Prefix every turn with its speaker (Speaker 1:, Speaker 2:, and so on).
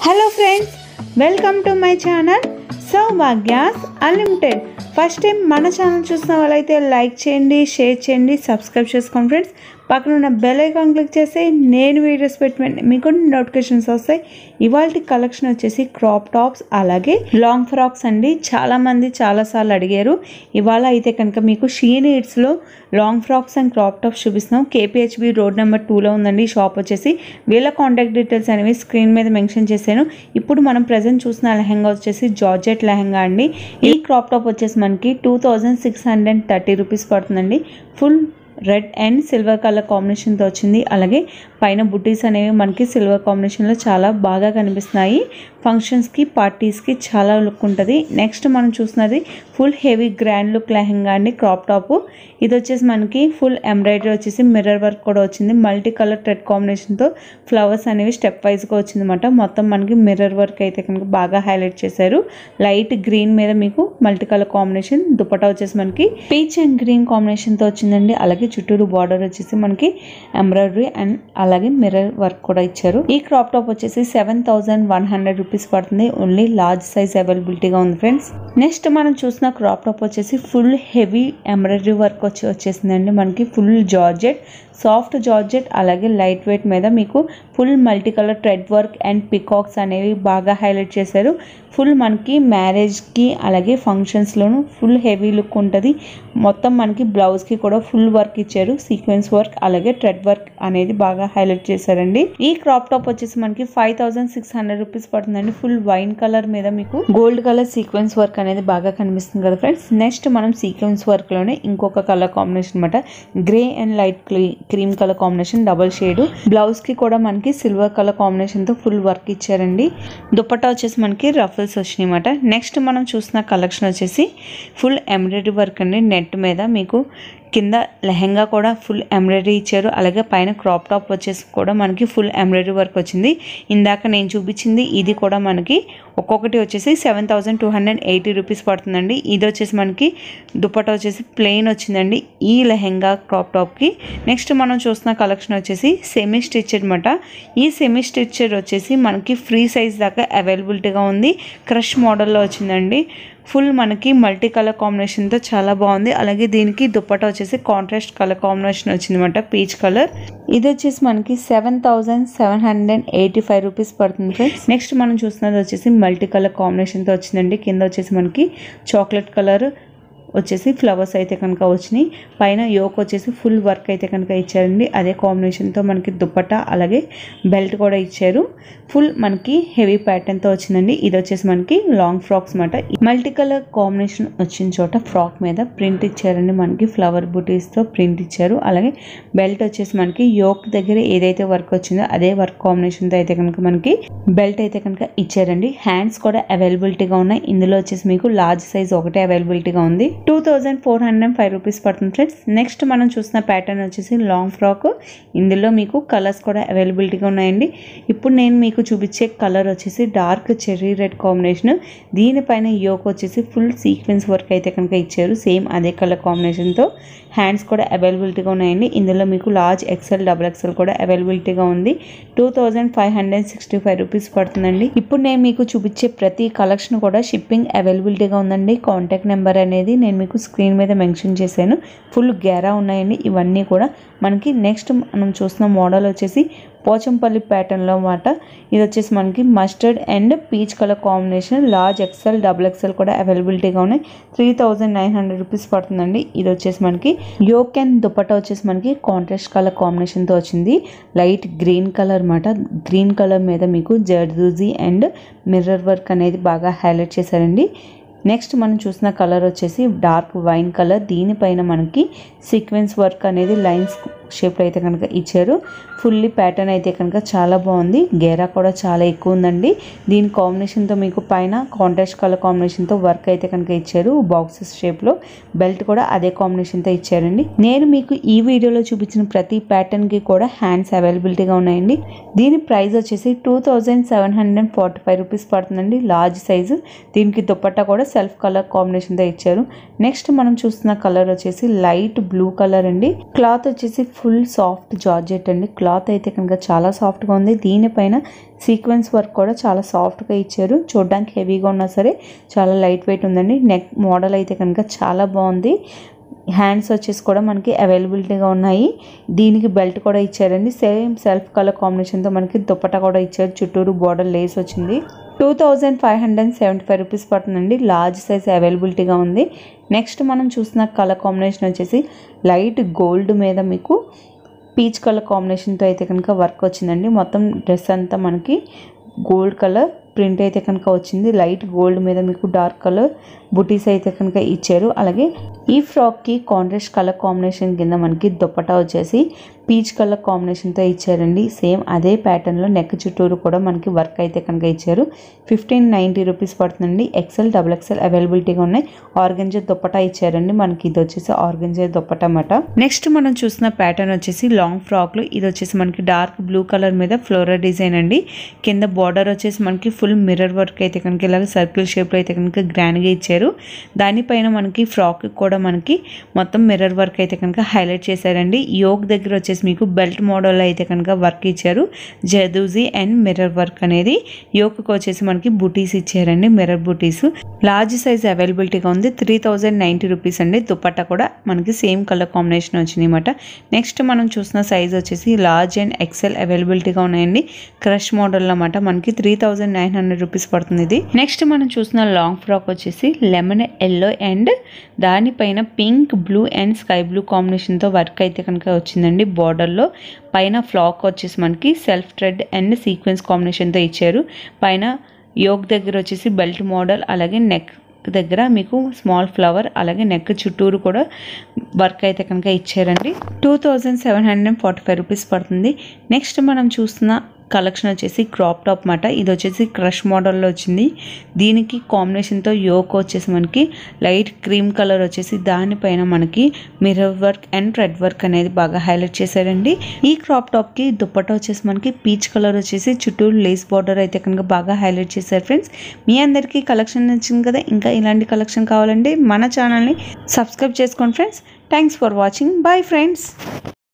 Speaker 1: hello friends welcome to my channel సౌభాగ్యాస్ unlimited first time మన channel చూసిన వాళ్ళైతే లైక్ చేయండి షేర్ చేయండి సబ్స్క్రైబ్ చేసుకోండి ఫ్రెండ్స్ పక్కన ఉన్న బెల్ ఐకాన్ క్లిక్ చేస్తే నేను వీడియోస్ పెట్టిన మీకు నోటిఫికేషన్స్ వస్తాయి ఇవాళ కలెక్షన్ వచ్చేసి క్రాప్ టాప్స్ అలాగే లాంగ్ ఫ్రాక్స్ అండి చాలామంది చాలాసార్లు అడిగారు ఇవాళ అయితే కనుక మీకు షీ నీడ్స్లో long frocks and crop tops చూపిస్తున్నాం కేపీహెచ్బి రోడ్ నెంబర్ టూలో ఉందండి ఈ షాప్ వచ్చేసి వీళ్ళ కాంటాక్ట్ డీటెయిల్స్ అనేవి స్క్రీన్ మీద మెన్షన్ చేశాను ఇప్పుడు మనం ప్రజెంట్ చూసిన లెహంగా వచ్చేసి జార్జెట్ లెహంగా అండి ఈ క్రాప్ టాప్ వచ్చేసి మనకి two thousand six hundred thirty rupees పడుతుందండి full red and silver colour కాంబినేషన్తో వచ్చింది అలాగే పైన బుటీస్ అనేవి మనకి సిల్వర్ కాంబినేషన్లో చాలా బాగా కనిపిస్తున్నాయి ఫంక్షన్స్కి పార్టీస్కి చాలా లుక్ ఉంటుంది నెక్స్ట్ మనం చూస్తున్నది full heavy grand look lehenga అండి క్రాప్ టాప్ ఇది వచ్చేసి మనకి ఫుల్ ఎంబ్రాయిడరీ వచ్చేసి మిర్రర్ వర్క్ కూడా వచ్చింది మల్టీ కలర్ థ్రెడ్ కాంబినేషన్తో ఫ్లవర్స్ అనేవి స్టెప్ వైజ్గా వచ్చిందన్నమాట మొత్తం మనకి మిర్రర్ వర్క్ అయితే కనుక బాగా హైలైట్ చేశారు లైట్ గ్రీన్ మీద మీకు మల్టీ కలర్ కాంబినేషన్ దుపట్టా వచ్చేసి మనకి పీచ్ అండ్ గ్రీన్ కాంబినేషన్తో వచ్చిందండి అలాగే చుట్టూరు బార్డర్ వచ్చేసి మనకి ఎంబ్రాయిడరీ అండ్ అలాగే మిర్రర్ వర్క్ కూడా ఇచ్చారు ఈ క్రాప్ టాప్ వచ్చేసి seven thousand one hundred rupees పడుతుంది ఓన్లీ లార్జ్ సైజ్ అవైలబిలిటీగా ఉంది ఫ్రెండ్స్ నెక్స్ట్ మనం చూసిన క్రాప్ టాప్ వచ్చేసి ఫుల్ హెవీ ఎంబ్రాయిడరీ వర్క్ వచ్చి వచ్చేసిందండి మనకి ఫుల్ జార్జెట్ సాఫ్ట్ జార్జెట్ అలాగే లైట్ వెయిట్ మీద మీకు full multi colour thread work and peacocks అనేవి బాగా హైలైట్ చేశారు ఫుల్ మనకి మ్యారేజ్కి అలాగే ఫంక్షన్స్లోను ఫుల్ హెవీ లుక్ ఉంటుంది మొత్తం మనకి బ్లౌజ్కి కూడా ఫుల్ వర్క్ ఇచ్చారు సీక్వెన్స్ వర్క్ అలాగే థ్రెడ్ వర్క్ అనేది బాగా హైలైట్ చేశారండి ఈ క్రాప్ టాప్ వచ్చేసి మనకి five thousand six hundred rupees పడుతుందండి ఫుల్ వైన్ కలర్ మీద మీకు గోల్డ్ కలర్ సీక్వెన్స్ వర్క్ అనేది బాగా కనిపిస్తుంది కదా ఫ్రెండ్స్ నెక్స్ట్ మనం సీక్వెన్స్ వర్క్లోనే ఇంకొక కలర్ కాంబినేషన్ అనమాట grey and light cream colour combination double shade blouse కి కూడా మనకి సిల్వర్ కలర్ కాంబినేషన్ తో ఫుల్ వర్క్ ఇచ్చారండి దుపట్టా వచ్చేసి మనకి రఫల్స్ వచ్చినాయి అనమాట నెక్స్ట్ మనం చూసిన కలెక్షన్ వచ్చేసి ఫుల్ ఎంబ్రాయిడరీ వర్క్ అండి నెట్ మీద మీకు కింద లెహెంగా కూడా ఫుల్ ఎంబ్రాయిడరీ ఇచ్చారు అలాగే పైన క్రాప్ టాప్ వచ్చేసి కూడా మనకి ఫుల్ ఎంబ్రాయిడరీ వర్క్ వచ్చింది ఇందాక నేను చూపించింది ఇది కూడా మనకి ఒక్కొక్కటి వచ్చేసి seven thousand two hundred eighty rupees పడుతుందండి ఇది వచ్చేసి మనకి దుపట్టా వచ్చేసి ప్లెయిన్ వచ్చిందండి ఈ లెహెంగా క్రాప్ టాప్కి నెక్స్ట్ మనం చూస్తున్న కలెక్షన్ వచ్చేసి సెమీ స్టిచ్ అనమాట ఈ సెమీ స్టిచర్ వచ్చేసి మనకి ఫ్రీ సైజ్ దాకా అవైలబిలిటీగా ఉంది క్రష్ మోడల్లో వచ్చిందండి ఫుల్ మనకి మల్టీ కలర్ కాంబినేషన్తో చాలా బాగుంది అలాగే దీనికి దుప్పటా వచ్చేసి కాంట్రాస్ట్ కలర్ కాంబినేషన్ వచ్చిందన్నమాట పీచ్ కలర్ ఇది వచ్చేసి మనకి seven thousand seven hundred eighty five rupees పడుతుంది ఫ్రెండ్స్ నెక్స్ట్ మనం చూస్తున్నది వచ్చేసి మల్టీ కలర్ కాంబినేషన్తో వచ్చిందండి కింద వచ్చేసి మనకి చాక్లెట్ కలర్ వచ్చేసి ఫ్లవర్స్ అయితే కనుక వచ్చినాయి పైన యోక్ వచ్చేసి ఫుల్ వర్క్ అయితే కనుక ఇచ్చారండి అదే కాంబినేషన్తో మనకి దుప్పట్టా అలాగే బెల్ట్ కూడా ఇచ్చారు ఫుల్ మనకి హెవీ ప్యాటర్న్తో వచ్చిందండి ఇది వచ్చేసి మనకి లాంగ్ ఫ్రాక్స్ అనమాట మల్టీ కలర్ కాంబినేషన్ వచ్చిన చోట ఫ్రాక్ మీద ప్రింట్ ఇచ్చారండి మనకి ఫ్లవర్ బుటీస్తో ప్రింట్ ఇచ్చారు అలాగే బెల్ట్ వచ్చేసి మనకి యోక్ దగ్గర ఏదైతే వర్క్ వచ్చిందో అదే వర్క్ కాంబినేషన్తో అయితే కనుక మనకి బెల్ట్ అయితే కనుక ఇచ్చారండి హ్యాండ్స్ కూడా అవైలబిలిటీగా ఉన్నాయి ఇందులో వచ్చేసి మీకు లార్జ్ సైజ్ ఒకటే అవైలబిలిటీగా ఉంది two thousand four hundred five rupees పడుతుంది ఫ్రెండ్స్ నెక్స్ట్ మనం చూసిన ప్యాటర్న్ వచ్చేసి లాంగ్ ఫ్రాక్ ఇందులో మీకు కలర్స్ కూడా అవైలబిలిటీగా ఉన్నాయండి ఇప్పుడు నేను మీకు చూపించే కలర్ వచ్చేసి డార్క్ చెర్రీ రెడ్ కాంబినేషన్ దీనిపైన యోక్ వచ్చేసి ఫుల్ సీక్వెన్స్ వర్క్ అయితే కనుక ఇచ్చారు సేమ్ అదే కలర్ కాంబినేషన్తో హ్యాండ్స్ కూడా అవైలబిలిటీగా ఉన్నాయండి ఇందులో మీకు లార్జ్ ఎక్సెల్ డబుల్ ఎక్సెల్ కూడా అవైలబిలిటీగా ఉంది two thousand five hundred sixty five rupees పడుతుందండి ఇప్పుడు నేను మీకు చూపించే ప్రతి కలెక్షన్ కూడా షిప్పింగ్ అవైలబిలిటీగా ఉందండి కాంటాక్ట్ నెంబర్ అనేది నేను మీకు స్క్రీన్ మీద మెన్షన్ చేశాను ఫుల్ గేరా ఉన్నాయండి ఇవన్నీ కూడా మనకి నెక్స్ట్ మనం చూస్తున్న మోడల్ వచ్చేసి పోచంపల్లి ప్యాటర్న్లో అన్నమాట ఇది వచ్చేసి మనకి mustard and peach colour combination large XL double XL కూడా అవైలబిలిటీగా ఉన్నాయి three thousand nine hundred rupees పడుతుందండి ఇది వచ్చేసి మనకి యోక్ అండ్ దుపట్టా వచ్చేసి మనకి కాంట్రాస్ట్ కలర్ కాంబినేషన్తో వచ్చింది లైట్ గ్రీన్ కలర్ అనమాట గ్రీన్ కలర్ మీద మీకు జర్దూజీ అండ్ మిర్రర్ వర్క్ అనేది బాగా హైలైట్ చేశారండి నెక్స్ట్ మనం చూసిన కలర్ వచ్చేసి డార్క్ వైన్ కలర్ దీనిపైన మనకి సీక్వెన్స్ వర్క్ అనేది లైన్స్ షేప్లో అయితే కనుక ఇచ్చారు ఫుల్లీ ప్యాటర్న్ అయితే కనుక చాలా బాగుంది గేరా కూడా చాలా ఎక్కువ ఉందండి దీని కాంబినేషన్తో మీకు పైన కాంట్రాస్ట్ కలర్ కాంబినేషన్తో వర్క్ అయితే కనుక ఇచ్చారు బాక్సెస్ షేప్లో బెల్ట్ కూడా అదే కాంబినేషన్తో ఇచ్చారండి నేను మీకు ఈ వీడియోలో చూపించిన ప్రతి ప్యాటర్న్కి కూడా హ్యాండ్స్ అవైలబిలిటీగా ఉన్నాయండి దీని ప్రైస్ వచ్చేసి two thousand seven hundred forty five rupees పడుతుందండి లార్జ్ సైజు దీనికి దుపట్టా కూడా సెల్ఫ్ కలర్ కాంబినేషన్తో ఇచ్చారు నెక్స్ట్ మనం చూస్తున్న కలర్ వచ్చేసి లైట్ బ్లూ కలర్ అండి క్లాత్ వచ్చేసి ఫుల్ సాఫ్ట్ జార్జెట్ అండి క్లాత్ అయితే కనుక చాలా సాఫ్ట్గా ఉంది దీనిపైన సీక్వెన్స్ వర్క్ కూడా చాలా సాఫ్ట్గా ఇచ్చారు చూడడానికి హెవీగా ఉన్నా సరే చాలా లైట్ వెయిట్ ఉందండి నెక్ మోడల్ అయితే కనుక చాలా బాగుంది హ్యాండ్స్ వచ్చేసి కూడా మనకి అవైలబిలిటీగా ఉన్నాయి దీనికి బెల్ట్ కూడా ఇచ్చారండి సేమ్ సెల్ఫ్ కలర్ కాంబినేషన్తో మనకి దుప్పటా కూడా ఇచ్చారు చుట్టూరు బార్డర్ లేస్ వచ్చింది two thousand five hundred seventy five rupees పడుతుందండి లార్జ్ సైజ్ అవైలబిలిటీగా ఉంది నెక్స్ట్ మనం చూసిన కలర్ కాంబినేషన్ వచ్చేసి లైట్ గోల్డ్ మీద మీకు పీచ్ కలర్ కాంబినేషన్తో అయితే కనుక వర్క్ వచ్చిందండి మొత్తం డ్రెస్ అంతా మనకి గోల్డ్ కలర్ ప్రింట్ అయితే కనుక వచ్చింది లైట్ గోల్డ్ మీద మీకు డార్క్ కలర్ బుటీస్ అయితే కనుక ఇచ్చారు అలాగే ఈ ఫ్రాక్కి కాంట్రాస్ట్ కలర్ కాంబినేషన్ కింద మనకి దుప్పటా వచ్చేసి పీచ్ కలర్ కాంబినేషన్తో ఇచ్చారండి సేమ్ అదే ప్యాటర్న్లో నెక్ చుట్టూరు కూడా మనకి వర్క్ అయితే కనుక ఇచ్చారు ఫిఫ్టీన్ నైంటీ రూపీస్ పడుతుందండి ఎక్సెల్ డబుల్ ఎక్సెల్ అవైలబిలిటీగా ఉన్నాయి ఆర్గంజర్ దుప్పటా ఇచ్చారండి మనకి ఇది వచ్చేసి ఆర్గంజర్ దుప్పటా అన్నమాట నెక్స్ట్ మనం చూసిన ప్యాటర్న్ వచ్చేసి లాంగ్ ఫ్రాక్లో ఇది వచ్చేసి మనకి డార్క్ బ్లూ కలర్ మీద ఫ్లోరల్ డిజైన్ అండి కింద బార్డర్ వచ్చేసి మనకి ఫుల్ మిర్రర్ వర్క్ అయితే కనుక ఇలాగ సర్కిల్ షేప్లో అయితే కనుక గ్రాండ్గా ఇచ్చారు దానిపైన మనకి ఫ్రాక్ కూడా మనకి మొత్తం మిర్రర్ వర్క్ అయితే కనుక హైలైట్ చేశారండి యోగ్ దగ్గర వచ్చేసి మీకు బెల్ట్ మోడల్ అయితే కనుక వర్క్ ఇచ్చారు జదూజీ అండ్ మిర్రర్ వర్క్ అనేది యోక్కి వచ్చేసి మనకి బుటీస్ ఇచ్చారండి మిర్రర్ బుటీస్ లార్జ్ సైజ్ అవైలబిలిటీగా ఉంది త్రీ థౌజండ్ నైంటీ రూపీస్ అండి దుపట్టా కూడా మనకి సేమ్ కలర్ కాంబినేషన్ వచ్చింది అనమాట నెక్స్ట్ మనం చూసిన సైజ్ వచ్చేసి లార్జ్ అండ్ ఎక్సెల్ అవైలబిలిటీగా ఉన్నాయండి క్రష్ మోడల్ అన్నమాట మనకి three thousand nine hundred rupees పడుతుంది ఇది నెక్స్ట్ మనం చూసిన లాంగ్ ఫ్రాక్ వచ్చేసి లెమన్ ఎల్లో అండ్ దానిపైన pink blue and sky blue కాంబినేషన్తో వర్క్ అయితే కనుక వచ్చిందండి బార్డర్లో పైన ఫ్లాక్ వచ్చేసి మనకి సెల్ఫ్ థ్రెడ్ అండ్ సీక్వెన్స్ కాంబినేషన్తో ఇచ్చారు పైన యోక్ దగ్గర వచ్చేసి బెల్ట్ మోడల్ అలాగే నెక్ దగ్గర మీకు స్మాల్ ఫ్లవర్ అలాగే నెక్ చుట్టూరు కూడా వర్క్ అయితే కనుక ఇచ్చారండి two thousand seven hundred forty five rupees పడుతుంది నెక్స్ట్ మనం చూస్తున్న కలెక్షన్ వచ్చేసి క్రాప్ టాప్ మాట ఇది వచ్చేసి క్రష్ మోడల్లో వచ్చింది దీనికి కాంబినేషన్తో యోక్ వచ్చేసి మనకి లైట్ క్రీమ్ కలర్ వచ్చేసి దానిపైన మనకి mirror work and red work అనేది బాగా హైలైట్ చేశారండి ఈ క్రాప్ టాప్కి దుప్పట వచ్చేసి మనకి పీచ్ కలర్ వచ్చేసి చుట్టూరు లేస్ బార్డర్ అయితే కనుక బాగా హైలైట్ చేశారు ఫ్రెండ్స్ మీ అందరికీ కలెక్షన్ నచ్చింది కదా ఇంకా ఇలాంటి కలెక్షన్ కావాలంటే మన ఛానల్ని సబ్స్క్రైబ్ చేసుకోండి friends thanks for watching bye friends